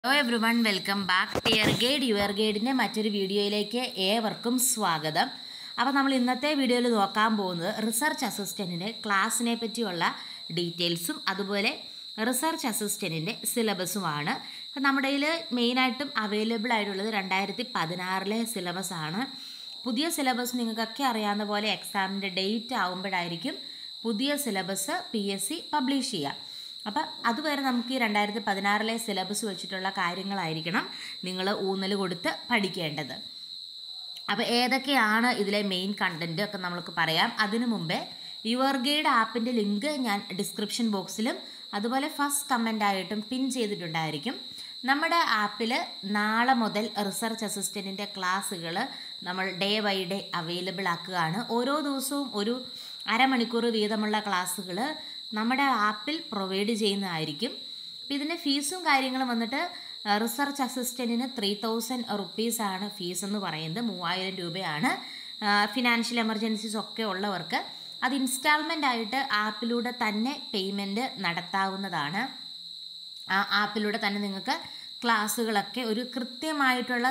hello everyone welcome back to your guide your ഗൈഡിൻ്റെ മറ്റൊരു വീഡിയോയിലേക്ക് ഏവർക്കും സ്വാഗതം അപ്പോൾ നമ്മൾ ഇന്നത്തെ വീഡിയോയിൽ നോക്കാൻ പോകുന്നത് റിസർച്ച് അസിസ്റ്റൻറ്റിൻ്റെ ക്ലാസ്സിനെ പറ്റിയുള്ള ഡീറ്റെയിൽസും അതുപോലെ റിസർച്ച് അസിസ്റ്റൻറ്റിൻ്റെ സിലബസുമാണ് അപ്പോൾ നമ്മുടെ കയ്യിൽ മെയിനായിട്ടും അവൈലബിൾ ആയിട്ടുള്ളത് രണ്ടായിരത്തി പതിനാറിലെ സിലബസ് ആണ് പുതിയ സിലബസ് നിങ്ങൾക്കൊക്കെ അറിയാവുന്ന പോലെ എക്സാമിൻ്റെ ഡേറ്റ് ആകുമ്പോഴായിരിക്കും പുതിയ syllabus P S C publish ചെയ്യുക അപ്പം അതുവരെ നമുക്ക് ഈ രണ്ടായിരത്തി പതിനാറിലെ സിലബസ് വെച്ചിട്ടുള്ള കാര്യങ്ങളായിരിക്കണം നിങ്ങൾ ഊന്നൽ കൊടുത്ത് പഠിക്കേണ്ടത് അപ്പോൾ ഏതൊക്കെയാണ് ഇതിലെ മെയിൻ കണ്ടൻറ്റ് ഒക്കെ നമുക്ക് പറയാം അതിനു മുമ്പേ യുവർ ഗൈഡ് ആപ്പിൻ്റെ ലിങ്ക് ഞാൻ ഡിസ്ക്രിപ്ഷൻ ബോക്സിലും അതുപോലെ ഫസ്റ്റ് കമൻ്റ് ആയിട്ടും പിൻ ചെയ്തിട്ടുണ്ടായിരിക്കും നമ്മുടെ ആപ്പിൽ നാളെ മുതൽ റിസർച്ച് അസിസ്റ്റൻറ്റിൻ്റെ ക്ലാസ്സുകൾ നമ്മൾ ഡേ ബൈ ഡേ അവൈലബിൾ ആക്കുകയാണ് ഓരോ ദിവസവും ഒരു അരമണിക്കൂർ വീതമുള്ള ക്ലാസ്സുകൾ നമ്മുടെ ആപ്പിൽ പ്രൊവൈഡ് ചെയ്യുന്നതായിരിക്കും അപ്പോൾ ഇതിൻ്റെ ഫീസും കാര്യങ്ങളും വന്നിട്ട് റിസർച്ച് അസിസ്റ്റൻറ്റിന് ത്രീ തൗസൻഡ് റുപ്പീസാണ് ഫീസ് എന്ന് പറയുന്നത് മൂവായിരം രൂപയാണ് ഫിനാൻഷ്യൽ എമർജൻസീസ് ഒക്കെ ഉള്ളവർക്ക് അത് ഇൻസ്റ്റാൾമെൻ്റ് ആയിട്ട് ആപ്പിലൂടെ തന്നെ പേയ്മെൻറ്റ് നടത്താവുന്നതാണ് ആ ആപ്പിലൂടെ തന്നെ നിങ്ങൾക്ക് ക്ലാസ്സുകളൊക്കെ ഒരു കൃത്യമായിട്ടുള്ള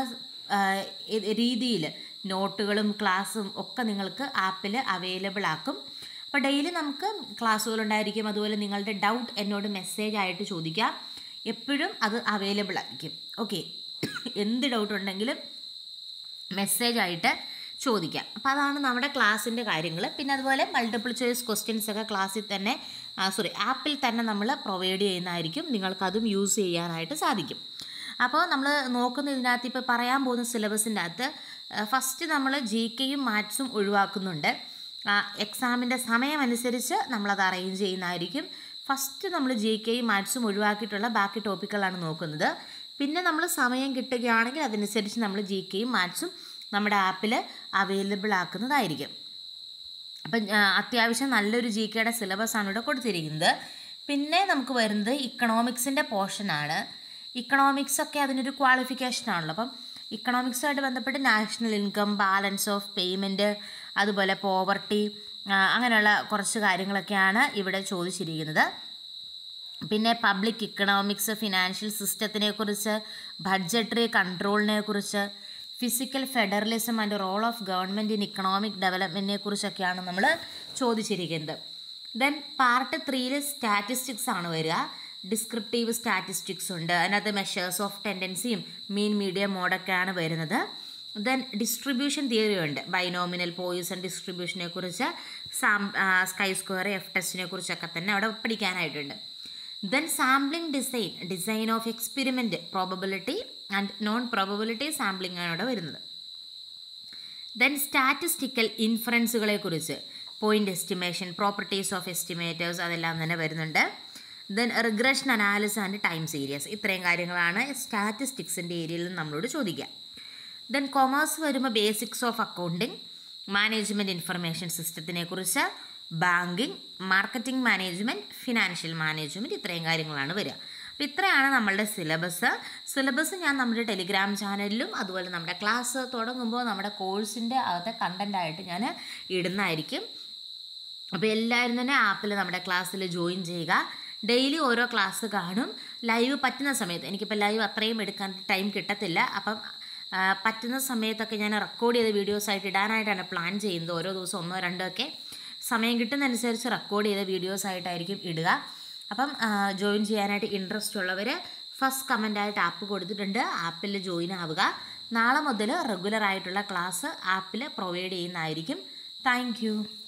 രീതിയിൽ നോട്ടുകളും ക്ലാസ്സും ഒക്കെ നിങ്ങൾക്ക് ആപ്പിൽ അവൈലബിൾ ആക്കും അപ്പോൾ ഡെയിലി നമുക്ക് ക്ലാസ്സുകൾ ഉണ്ടായിരിക്കും അതുപോലെ നിങ്ങളുടെ ഡൗട്ട് എന്നോട് മെസ്സേജ് ആയിട്ട് ചോദിക്കാം എപ്പോഴും അത് അവൈലബിൾ ആയിരിക്കും ഓക്കെ എന്ത് ഡൗട്ട് ഉണ്ടെങ്കിലും മെസ്സേജ് ആയിട്ട് ചോദിക്കാം അപ്പോൾ അതാണ് നമ്മുടെ ക്ലാസ്സിൻ്റെ കാര്യങ്ങൾ പിന്നെ അതുപോലെ മൾട്ടിപ്പിൾ ചോയ്സ് ക്വസ്റ്റ്യൻസ് ഒക്കെ ക്ലാസ്സിൽ തന്നെ സോറി ആപ്പിൽ തന്നെ നമ്മൾ പ്രൊവൈഡ് ചെയ്യുന്നതായിരിക്കും നിങ്ങൾക്കതും യൂസ് ചെയ്യാനായിട്ട് സാധിക്കും അപ്പോൾ നമ്മൾ നോക്കുന്ന ഇതിനകത്ത് ഇപ്പോൾ പറയാൻ പോകുന്ന സിലബസിൻ്റെ അകത്ത് ഫസ്റ്റ് നമ്മൾ ജി കെയും മാത്സും ഒഴിവാക്കുന്നുണ്ട് എക്സാമിൻ്റെ സമയമനുസരിച്ച് നമ്മളത് അറേഞ്ച് ചെയ്യുന്നതായിരിക്കും ഫസ്റ്റ് നമ്മൾ ജി കെയും മാത്സും ഒഴിവാക്കിയിട്ടുള്ള ബാക്കി ടോപ്പിക്കുകളാണ് നോക്കുന്നത് പിന്നെ നമ്മൾ സമയം കിട്ടുകയാണെങ്കിൽ അതനുസരിച്ച് നമ്മൾ ജി കെയും മാത്സും നമ്മുടെ ആപ്പിൽ അവൈലബിൾ ആക്കുന്നതായിരിക്കും അപ്പം അത്യാവശ്യം നല്ലൊരു ജി കെയുടെ സിലബസാണ് ഇവിടെ കൊടുത്തിരിക്കുന്നത് പിന്നെ നമുക്ക് വരുന്നത് ഇക്കണോമിക്സിൻ്റെ പോർഷനാണ് ഇക്കണോമിക്സ് ഒക്കെ അതിനൊരു ക്വാളിഫിക്കേഷൻ ആണല്ലോ അപ്പം ഇക്കണോമിക്സുമായിട്ട് ബന്ധപ്പെട്ട് national income balance of payment അതുപോലെ പോവർട്ടി അങ്ങനെയുള്ള കുറച്ച് കാര്യങ്ങളൊക്കെയാണ് ഇവിടെ ചോദിച്ചിരിക്കുന്നത് പിന്നെ പബ്ലിക് ഇക്കണോമിക്സ് ഫിനാൻഷ്യൽ സിസ്റ്റത്തിനെ കുറിച്ച് ബഡ്ജറ്ററി കൺട്രോളിനെ കുറിച്ച് physical federalism and role of government in economic ഡെവലപ്മെൻറ്റിനെ കുറിച്ചൊക്കെയാണ് നമ്മൾ ചോദിച്ചിരിക്കുന്നത് ദെൻ പാർട്ട് ത്രീയിൽ സ്റ്റാറ്റിസ്റ്റിക്സ് ആണ് വരിക ഡിസ്ക്രിപ്റ്റീവ് സ്റ്റാറ്റിസ്റ്റിക്സ് ഉണ്ട് അതിനകത്ത് മെഷേഴ്സ് ഓഫ് ടെൻഡൻസിയും മീൻ മീഡിയം മോഡൊക്കെയാണ് വരുന്നത് ദെൻ ഡിസ്ട്രിബ്യൂഷൻ തിയറി ഉണ്ട് ബൈനോമിനൽ പോയിസൺ ഡിസ്ട്രിബ്യൂഷനെ കുറിച്ച് സാം സ്കൈ സ്ക്വയർ എഫ് ടെസ്റ്റിനെ കുറിച്ചൊക്കെ തന്നെ അവിടെ പഠിക്കാനായിട്ടുണ്ട് then sampling design design of experiment probability and non probability sampling ആണ് അവിടെ വരുന്നത് ദെൻ സ്റ്റാറ്റിസ്റ്റിക്കൽ ഇൻഫറൻസുകളെ കുറിച്ച് point estimation properties of estimators അതെല്ലാം തന്നെ വരുന്നുണ്ട് then regression analysis and time series ഇത്രയും കാര്യങ്ങളാണ് സ്റ്റാറ്റിസ്റ്റിക്സിൻ്റെ ഏരിയയിൽ നിന്ന് നമ്മളോട് ചോദിക്കുക ദെൻ കൊമേഴ്സ് വരുമ്പോൾ basics of accounting management information സിസ്റ്റത്തിനെ കുറിച്ച് banking marketing management financial management ഇത്രയും കാര്യങ്ങളാണ് വരിക അപ്പോൾ ഇത്രയാണ് നമ്മളുടെ സിലബസ് സിലബസ് ഞാൻ നമ്മുടെ ടെലിഗ്രാം ചാനലിലും അതുപോലെ നമ്മുടെ ക്ലാസ് തുടങ്ങുമ്പോൾ നമ്മുടെ കോഴ്സിൻ്റെ അകത്തെ കണ്ടൻ്റായിട്ട് ഞാൻ ഇടുന്നതായിരിക്കും അപ്പോൾ എല്ലാവരും തന്നെ ആപ്പിൽ നമ്മുടെ ക്ലാസ്സിൽ ജോയിൻ ചെയ്യുക ഡെയിലി ഓരോ ക്ലാസ് കാണും ലൈവ് പറ്റുന്ന സമയത്ത് എനിക്കിപ്പോൾ ലൈവ് അത്രയും എടുക്കാൻ ടൈം കിട്ടത്തില്ല അപ്പം പറ്റുന്ന സമയത്തൊക്കെ ഞാൻ റെക്കോർഡ് ചെയ്ത വീഡിയോസ് ആയിട്ട് ഇടാനായിട്ടാണ് പ്ലാൻ ചെയ്യുന്നത് ഓരോ ദിവസം ഒന്നോ രണ്ടോ ഒക്കെ സമയം കിട്ടുന്നതനുസരിച്ച് റെക്കോർഡ് ചെയ്ത വീഡിയോസ് ആയിട്ടായിരിക്കും ഇടുക അപ്പം ജോയിൻ ചെയ്യാനായിട്ട് ഇൻട്രസ്റ്റ് ഉള്ളവർ ഫസ്റ്റ് കമൻ്റായിട്ട് ആപ്പ് കൊടുത്തിട്ടുണ്ട് ആപ്പിൽ ജോയിൻ ആവുക നാളെ മുതൽ റെഗുലർ ആയിട്ടുള്ള ക്ലാസ് ആപ്പിൽ പ്രൊവൈഡ് ചെയ്യുന്നതായിരിക്കും താങ്ക്